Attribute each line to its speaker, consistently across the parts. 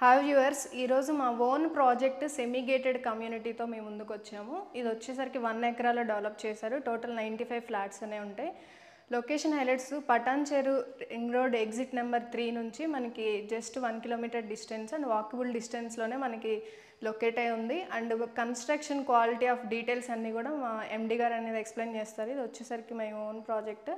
Speaker 1: hi viewers ఈరోజు మా own project semi-gated కమ్యూనిటీతో మేము ముందుకు వచ్చాము ఇది వచ్చేసరికి వన్ ఎకరాలో డెవలప్ చేశారు టోటల్ నైంటీ ఫైవ్ ఫ్లాట్స్ అనే ఉంటాయి location highlights Patancheru ring road exit number three నుంచి మనకి just one kilometer distance and walkable డిస్టెన్స్లోనే మనకి లొకేట్ అయి ఉంది and construction quality of details అన్నీ కూడా మా ఎండి గారు అనేది ఎక్స్ప్లెయిన్ చేస్తారు ఇది వచ్చేసరికి మై ఓన్ ప్రాజెక్ట్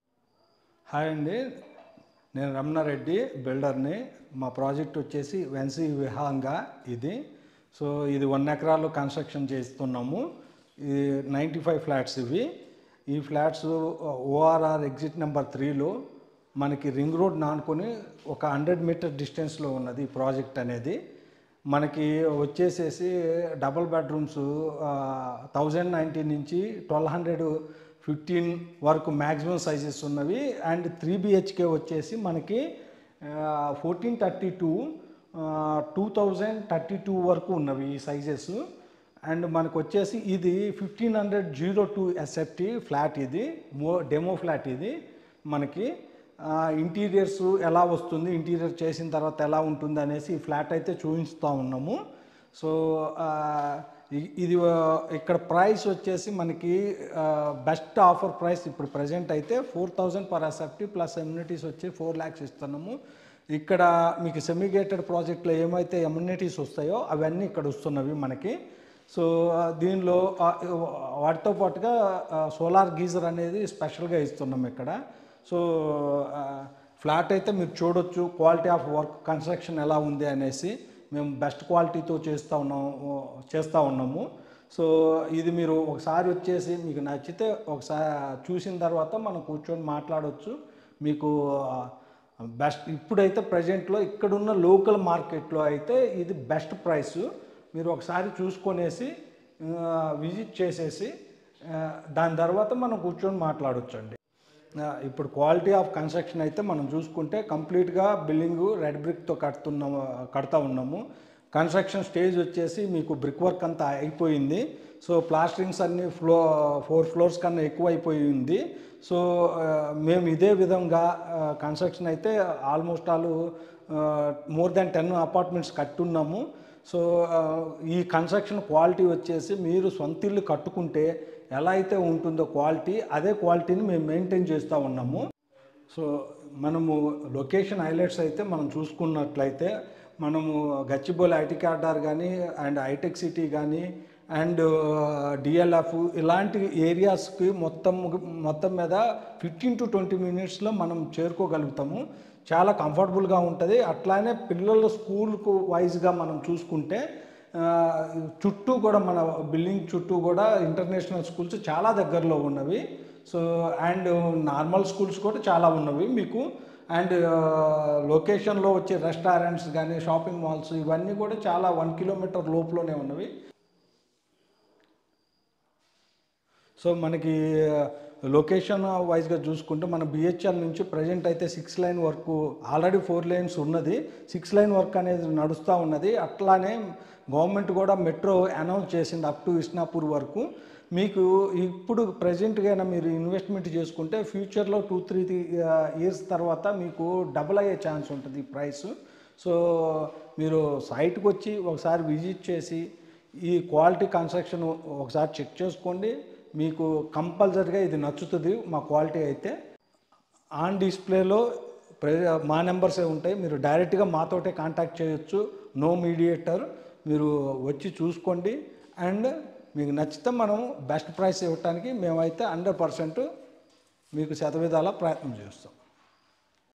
Speaker 2: హాయ్ అండి నేను రమణారెడ్డి బిల్డర్ని మా ప్రాజెక్ట్ వచ్చేసి వెన్సీ విహాంగా ఇది సో ఇది వన్ ఎకరాలో కన్స్ట్రక్షన్ చేస్తున్నాము ఇది నైంటీ ఫైవ్ ఫ్లాట్స్ ఇవి ఈ ఫ్లాట్స్ ఓఆర్ఆర్ ఎగ్జిట్ నెంబర్ త్రీలో మనకి రింగ్ రోడ్ నానుకొని ఒక హండ్రెడ్ మీటర్ డిస్టెన్స్లో ఉన్నది ఈ ప్రాజెక్ట్ అనేది మనకి వచ్చేసేసి డబుల్ బెడ్రూమ్స్ థౌజండ్ నైంటీ నుంచి ట్వెల్వ్ హండ్రెడ్ ఫిఫ్టీన్ వరకు మ్యాక్సిమం సైజెస్ ఉన్నవి అండ్ త్రీ బిహెచ్కే వచ్చేసి మనకి fourteen thirty two two thousand thirty two వరకు ఉన్నవి ఈ సైజెస్ అండ్ మనకు వచ్చేసి ఇది fifteen hundred zero two SFT flat ఇది మో డెమో ఫ్లాట్ ఇది మనకి ఇంటీరియర్స్ ఎలా వస్తుంది ఇంటీరియర్ చేసిన తర్వాత ఎలా ఉంటుంది అనేసి ఈ ఫ్లాట్ అయితే చూపిస్తూ ఉన్నాము సో ఆ, ఇ- ఇది ఆ, ఇక్కడ ప్రైస్ వచ్చేసి మనకి బెస్ట్ ఆఫర్ ప్రైస్ ఇప్పుడు ప్రజెంట్ అయితే four thousand per SFT plus amenities వచ్చి ఫోర్ ల్యాక్స్ ఇస్తున్నాము ఇక్కడ మీకు సెమిగేటెడ్ ప్రాజెక్ట్లో ఏమైతే ఎమ్యూనిటీస్ వస్తాయో అవన్నీ ఇక్కడ వస్తున్నవి మనకి సో ఆ, దీనిలో ఆ, వాటితో పాటుగా సోలార్ గీజర్ అనేది స్పెషల్గా ఇస్తున్నాం ఇక్కడ సో ఆ, ఫ్లాట్ అయితే మీరు చూడొచ్చు క్వాలిటీ ఆఫ్ వర్క్ కన్స్ట్రక్షన్ ఎలా ఉంది అనేసి మేము బెస్ట్ క్వాలిటీతో చేస్తూ ఉన్నాము చేస్తూ ఉన్నాము సో ఇది మీరు ఒకసారి వచ్చేసి మీకు నచ్చితే ఒకసారి చూసిన తర్వాత మనం కూర్చొని మాట్లాడవచ్చు మీకు బెస్ట్ ఇప్పుడైతే ప్రజెంట్లో ఇక్కడున్న లోకల్ మార్కెట్లో అయితే ఇది బెస్ట్ ప్రైస్ మీరు ఒకసారి చూసుకొనేసి విజిట్ చేసేసి ఆ, దాని తర్వాత మనం కూర్చొని మాట్లాడొచ్చండి ఆ, ఇప్పుడు క్వాలిటీ ఆఫ్ కన్స్ట్రక్షన్ అయితే మనం చూసుకుంటే కంప్లీట్గా బిల్డింగ్ రెడ్ బ్రిక్తో కడుతున్నాము కడతా ఉన్నాము కన్స్ట్రక్షన్ స్టేజ్ వచ్చేసి మీకు బ్రిక్ వర్క్ అంతా అయిపోయింది సో ప్లాస్టరింగ్స్ అన్ని ఫ్లో ఫోర్ ఫ్లోర్స్ కన్నా ఎక్కువ అయిపోయింది సో ఆ, మేము ఇదే విధంగా కన్స్ట్రక్షన్ అయితే almost all more than ten apartments కట్టున్నాము సో ఆ, ఈ కన్స్ట్రక్షన్ క్వాలిటీ వచ్చేసి మీరు సొంత ఇల్లు కట్టుకుంటే ఎలా అయితే ఉంటుందో క్వాలిటీ అదే క్వాలిటీని మేము మెయింటైన్ చేస్తూ ఉన్నాము సో మనము లొకేషన్ హైలైట్స్ అయితే మనం చూసుకున్నట్లయితే మనము గచ్చిబౌలి ఐటీ కార్డార్ కానీ అండ్ హైటెక్ సిటీ కానీ అండ్ డిఎల్ఎఫ్ ఇలాంటి ఏరియాస్కి మొత్తం మొత్తం మీద ఫిఫ్టీన్ టు ట్వంటీ మినిట్స్లో మనం చేరుకోగలుగుతాము చాలా కంఫర్టబుల్గా ఉంటుంది అట్లానే పిల్లల స్కూల్కు వైజ్గా మనం చూసుకుంటే ఆ, చుట్టూ కూడా మన బిల్డింగ్ చుట్టూ కూడా ఇంటర్నేషనల్ స్కూల్స్ చాలా దగ్గరలో ఉన్నవి సో అండ్ నార్మల్ స్కూల్స్ కూడా చాలా ఉన్నవి మీకు అండ్ లొకేషన్లో వచ్చే రెస్టారెంట్స్ కానీ షాపింగ్ మాల్స్ ఇవన్నీ కూడా చాలా వన్ కిలోమీటర్ లోపులోనే ఉన్నవి సో మనకి లొకేషన్ వైజ్గా చూసుకుంటే మన బిహెచ్ఎల్ నుంచి ప్రజెంట్ అయితే six line work already four lines ఉన్నది సిక్స్ లైన్ వర్క్ అనేది నడుస్తూ ఉన్నది అట్లానే గవర్నమెంట్ కూడా మెట్రో అనౌన్స్ చేసింది అప్ టు ఇస్నాపూర్ వరకు మీకు ఇప్పుడు ప్రజెంట్గా మీరు ఇన్వెస్ట్మెంట్ చేసుకుంటే ఫ్యూచర్లో టూ త్రీ ఇయర్స్ తర్వాత మీకు డబుల్ అయ్యే ఛాన్స్ ఉంటుంది ఈ ప్రైస్ సో మీరు సైట్కి వచ్చి ఒకసారి విజిట్ చేసి ఈ క్వాలిటీ కన్స్ట్రక్షన్ ఒకసారి చెక్ చేసుకోండి మీకు కంపల్సరిగా ఇది నచ్చుతుంది మా క్వాలిటీ అయితే ఆన్ డిస్ప్లేలో ప్ర- మా నెంబర్సే ఉంటాయి మీరు డైరెక్ట్గా మాతోటే కాంటాక్ట్ చేయొచ్చు నో మీడియేటర్ మీరు వచ్చి చూసుకోండి అండ్ మీకు నచ్చితే మనం బెస్ట్ ప్రైస్ ఇవ్వటానికి మేమైతే హండ్రెడ్ పర్సెంట్ మీకు శతవిధాల ప్రయత్నం చేస్తాం